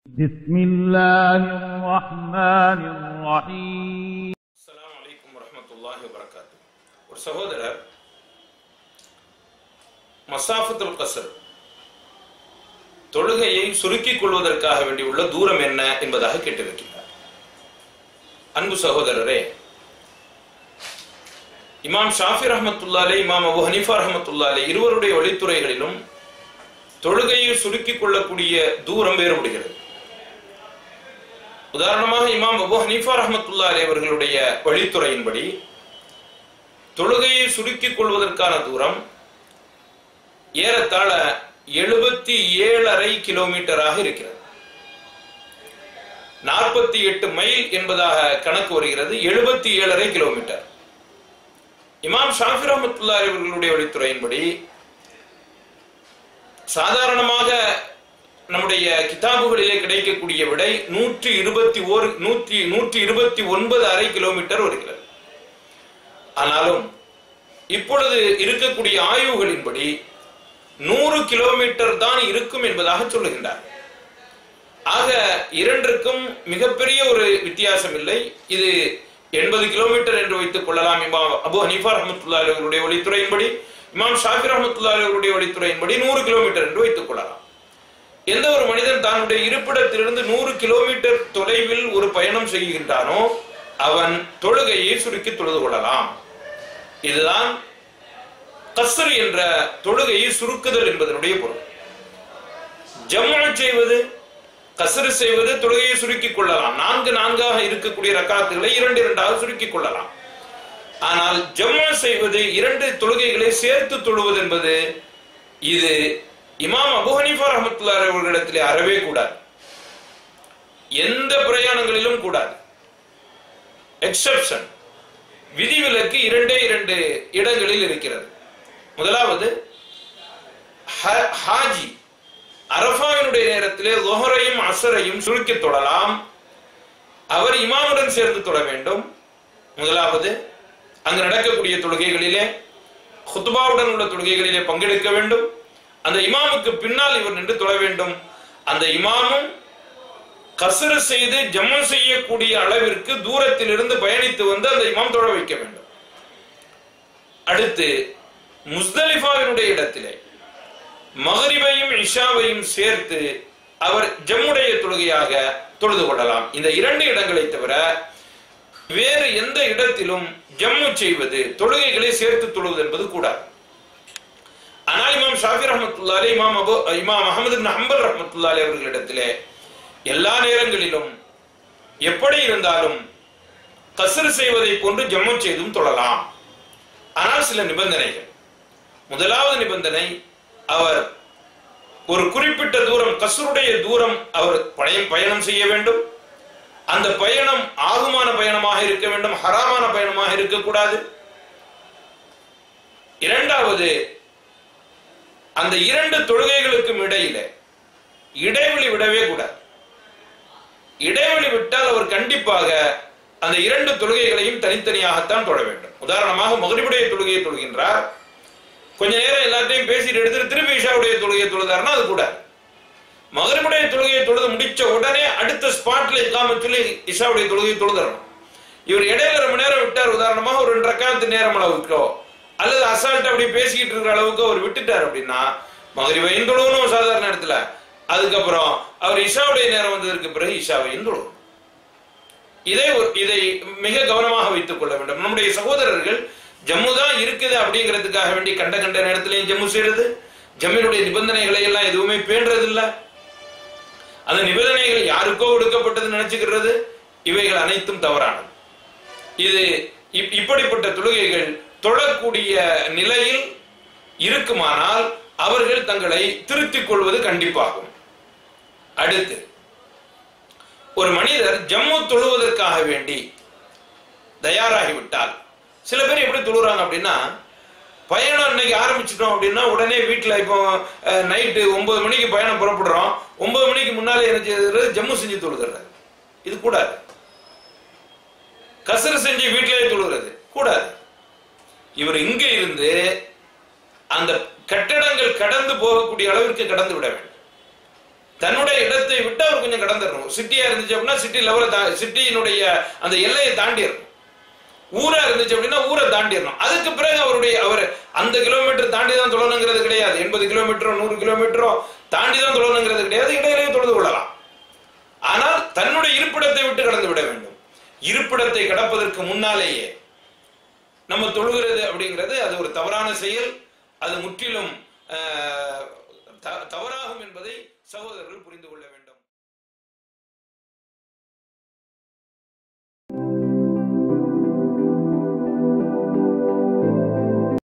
بسم الله الرحمن الرحيم அஸ்ஸலாமு அலைக்கும் வரஹ்மத்துல்லாஹி வபரகாத்து ஒரு சகோதரர் மசாஃபத்துல் கசர் தொழுகையை சுருக்கிக் கொள்வதற்காக வேண்டியுள்ள தூரம் என்ன என்பதாக கேட்டிருக்கிறார் அன்பு சகோதரரே இமாம் ஷாஃபி ரஹமத்துல்லாலே இமாம் அபு ஹனீஃபா ரஹமத்துல்லாலே இருவருடைய வழித்துறைகளிலும் தொழுகையை சுருக்கிக் கொள்ளக்கூடிய தூரம் வேறுபடுகிறது உதாரணமாக இமாம் அபு ஹனீஃபா ரஹமத்துல்லாஹி அவர்களுடைய வழித்துறையின்படி தொழுகையை சுருக்கிக் கொள்வதற்கான தூரம் ஏறத்தாழ எழுபத்தி ஏழரை கிலோமீட்டராக இருக்கிறது நாற்பத்தி எட்டு மைல் என்பதாக கணக்கு வருகிறது எழுபத்தி ஏழரை கிலோமீட்டர் இமாம் ஷாஃபி ரஹமத்துல்லாஹி அவர்களுடைய வழித்துறையின்படி சாதாரணமாக நம்முடைய கிதாபுகளிலே கிடைக்கக்கூடிய விடை நூற்றி இருபத்தி ஓர் நூற்றி நூற்றி இருபத்தி ஒன்பது அரை கிலோமீட்டர் வருகிறது ஆனாலும் இப்பொழுது இருக்கக்கூடிய ஆய்வுகளின்படி நூறு கிலோமீட்டர் தான் இருக்கும் என்பதாக சொல்லுகின்றார் ஆக இரண்டிற்கும் மிகப்பெரிய ஒரு வித்தியாசம் இல்லை இது எண்பது கிலோமீட்டர் என்று வைத்துக் கொள்ளலாம் இமாம் அபு ஹனீஃபா ரஹமத்துல்லா அவர்களுடைய வழித்துறையின்படி இமாம் ஷாஃபி ரஹமத்துல்லா அவர்களுடைய வழித்துறையின்படி நூறு கிலோமீட்டர் என்று வைத்துக் கொள்ளலாம் எந்த ஒரு மனிதன் தன்னுடைய இருப்பிடத்திலிருந்து நூறு கிலோமீட்டர் தொலைவில் ஒரு பயணம் செய்கின்றானோ அவன் தொழுகையை சுருக்கி தொழுது கொள்ளலாம் இதுதான் கஸ்ர் என்ற தொழுகையை சுருக்குதல் என்பதனுடைய பொருள் ஜம்மு செய்வது கசரு செய்வது தொழுகையை சுருக்கிக் கொள்ளலாம் நான்கு நான்காக இருக்கக்கூடிய ரக்காத்துகளை இரண்டு இரண்டாக சுருக்கிக் கொள்ளலாம் ஆனால் ஜம்மு செய்வது இரண்டு தொழுகைகளை சேர்த்து தொழுவது என்பது இது இமாம் அபு ஹனீஃபா ரஹமத்துல்லா அவர்களிடத்திலே அறவே கூடாது எந்த பிரயாணங்களிலும் கூடாது எக்ஸப்ஷன் விதிவிலக்கு இரண்டே இரண்டு இடங்களில் இருக்கிறது முதலாவது ஹ- ஹாஜி அரஃபாவினுடைய நேரத்திலே லொஹரையும் அசரையும் சுருக்கி தொழலாம் அவர் இமாமுடன் சேர்ந்து தொழ வேண்டும் முதலாவது அங்கு நடக்கக்கூடிய தொழுகைகளிலே ஹுத்பாவுடன் உள்ள தொழுகைகளிலே பங்கெடுக்க வேண்டும் அந்த இமாமுக்கு பின்னால் இவர் நின்று தொழ வேண்டும் அந்த இமாமும் கசரு செய்து ஜம்மு செய்யக்கூடிய அளவிற்கு தூரத்தில் இருந்து பயணித்து வந்து அந்த இமாம் தொழ வைக்க வேண்டும் அடுத்து முஸ்தலிஃபாவினுடைய இடத்திலே மகரிபையும் இஷாவையும் சேர்த்து அவர் ஜம்முடைய தொழுகையாக தொழுது கொள்ளலாம் இந்த இரண்டு இடங்களை தவிர வேறு எந்த இடத்திலும் ஜம்மு செய்வது தொழுகைகளை சேர்த்து தொழுவது என்பது கூடாது ஆனால் இமாம் ஷாஃபி ரஹமத்துல்லாலே இமாம் அபு இமாம் அகமது பின் ஹம்பல் ரஹமத்துல்லாலே அவர்களிடத்திலே எல்லா நேரங்களிலும் எப்படி இருந்தாலும் கசர் செய்வதை போன்று ஜம்மு செய்தும் தொழலாம் ஆனால் சில நிபந்தனைகள் முதலாவது நிபந்தனை அவர் ஒரு குறிப்பிட்ட தூரம் கசருடைய தூரம் அவர் பழைய பயணம் செய்ய வேண்டும் அந்த பயணம் ஆகுமான பயணமாக இருக்க வேண்டும் ஹராமான பயணமாக இருக்கக்கூடாது இரண்டாவது அந்த இரண்டு தொழுகைகளுக்கும் இடையில இடைவெளி விடவே கூடாது இடைவெளி விட்டால் அவர் கண்டிப்பாக அந்த இரண்டு தொழுகைகளையும் தனித்தனியாகத்தான் தொழ வேண்டும் உதாரணமாக மகரிபுடைய தொழுகையை தொழுகின்றார் கொஞ்ச நேரம் எல்லாத்தையும் பேசிட்டு எடுத்துட்டு திருப்பி இஷாவுடைய தொழுகையை தொழுதாருன்னா அது கூட மகரிபுடைய தொழுகையை தொழுது முடிச்ச உடனே அடுத்த ஸ்பாட்ல இல்லாம சொல்லி இஷாவுடைய தொழுகையை தொழுதரணும் இவர் இடையில ரொம்ப நேரம் விட்டார் உதாரணமாக ஒரு ரெண்டு ரக்காத்து நேரம் அளவுக்கோ அல்லது அசால்ட் அப்படி பேசிக்கிட்டு இருக்கிற அளவுக்கு அவர் விட்டுட்டார் அப்படின்னா மகரிபையும் தொழுவணும் சாதாரண இடத்துல அதுக்கப்புறம் அவர் இஷாவுடைய நேரம் வந்ததற்கு பிறகு இஷாவையும் தொழுவணும் இதை ஒரு- இதை மிக கவனமாக வைத்துக் கொள்ள வேண்டும் நம்முடைய சகோதரர்கள் ஜம்மு தான் இருக்குது அப்படிங்கிறதுக்காக வேண்டி கண்ட கண்ட நேரத்திலையும் ஜம்மு செய்யறது ஜம்மினுடைய நிபந்தனைகளை எல்லாம் எதுவுமே பேண்டது இல்ல அந்த நிபந்தனைகள் யாருக்கோ ஒடுக்கப்பட்டது நினைச்சுக்கிறது இவைகள் அனைத்தும் தவறானது இது இப்- இப்படிப்பட்ட தொழுகைகள் தொழக்கூடிய நிலையில் இருக்குமானால் அவர்கள் தங்களை திருத்திக் கொள்வது கண்டிப்பாகும் அடுத்து ஒரு மனிதர் ஜம்மு தொழுவதற்காக வேண்டி தயாராகிவிட்டால் சில பேர் எப்படி தொழுறாங்க அப்படின்னா பயணம் இன்னைக்கு ஆரம்பிச்சிட்டோம் அப்படின்னா உடனே வீட்டில் இப்போ நைட்டு ஒன்பது மணிக்கு பயணம் புறப்படுறோம் ஒன்பது மணிக்கு முன்னாலே என்ன செய்யறது ஜம்மு செஞ்சு தொழுகிறது இது கூடாது கசரு செஞ்சு வீட்டிலேயே தொழுகிறது கூடாது இவர் இங்க இருந்து அந்த கட்டடங்கள் கடந்து போகக்கூடிய அளவிற்கு கடந்து விட வேண்டும் தன்னுடைய இடத்தை விட்டு அவர் கொஞ்சம் கடந்துடணும் சிட்டியா இருந்துச்சு அப்படின்னா சிட்டி லெவல சிட்டியினுடைய அந்த எல்லையை தாண்டிடணும் ஊரா இருந்துச்சு அப்படின்னா ஊரை தாண்டிடணும் அதுக்கு பிறகு அவருடைய அவர் அந்த கிலோமீட்டர் தாண்டி தான் தொழணுங்கிறது கிடையாது எண்பது கிலோமீட்டரோ நூறு கிலோமீட்டரோ தாண்டி தான் தொழணுங்கிறது கிடையாது இடையிலேயே தொழுது கொள்ளலாம் ஆனால் தன்னுடைய இருப்பிடத்தை விட்டு கடந்து விட வேண்டும் இருப்பிடத்தை கடப்பதற்கு முன்னாலேயே நம்ம தொழுகிறது அப்படிங்கிறது அது ஒரு தவறான செயல் அது முற்றிலும் ஆஹ், த- தவறாகும் என்பதை சகோதரர்கள் புரிந்து கொள்ள வேண்டும்